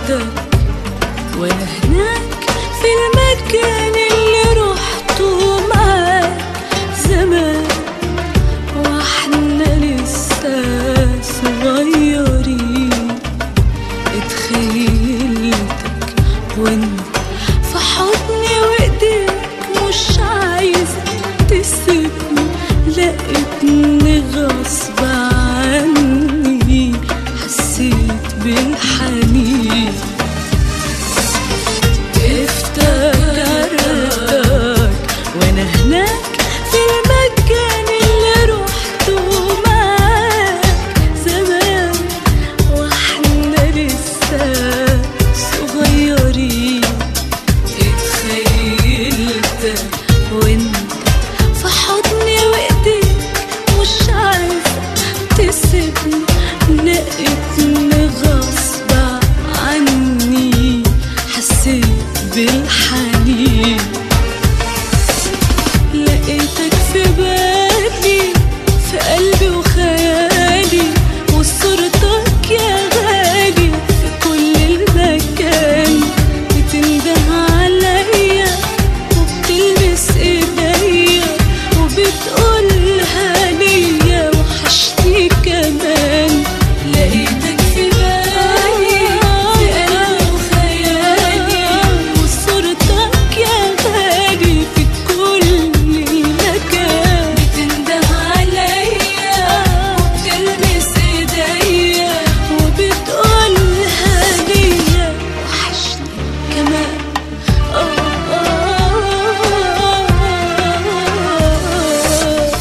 لقيتك وانا هناك في المكان اللي رحته معاك زمان واحنا لسه صغيرين اتخيلتك وانت في حضني وايديك مش عايزة تسيبني لقيتني غصب عني حسيت بالحنين افتكرتك وانا هناك في المكان اللي رحته معاك زمان واحنا لسه صغيرين اتخيلتك وانت في حضني وايديك مش عايزة تسيبني لقيتني غصب عني حسيت بالحنين لقيتك في بالي في قلبي وخيالي وصورتك يا غالي في كل المكان بتنده عليا وبتلمس ايديا وبتقولها ليا وحشتي كمان لقيتك في بالي في قلبي وخيالي وصورتك يا غالي في كل مكان بتنده عليا وبتلمس ايديا وبتقولها ليا وحشتي كمان آه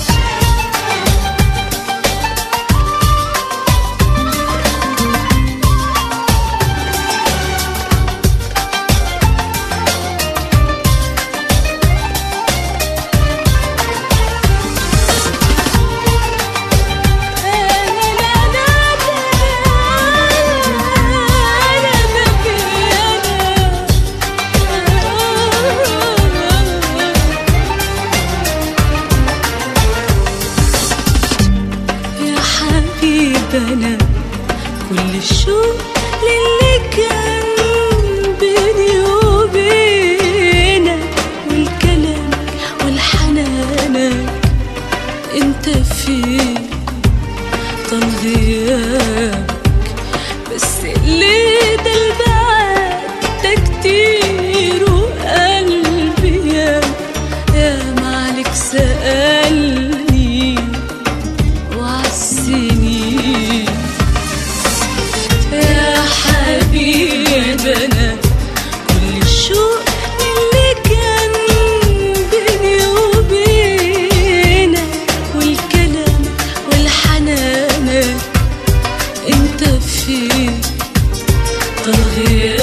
يا حبيبنا كل الشوق للي كان بيني وبينك والكلام والحنانك انت فين طال غيابك بس اللي ده البعد ده كتير وقلبي يا يا معلك سألني وعالسنين يا حبيبنا كل الشوق اللي كان بيني وبينك والكلام والحنانك انت فين طال غيابك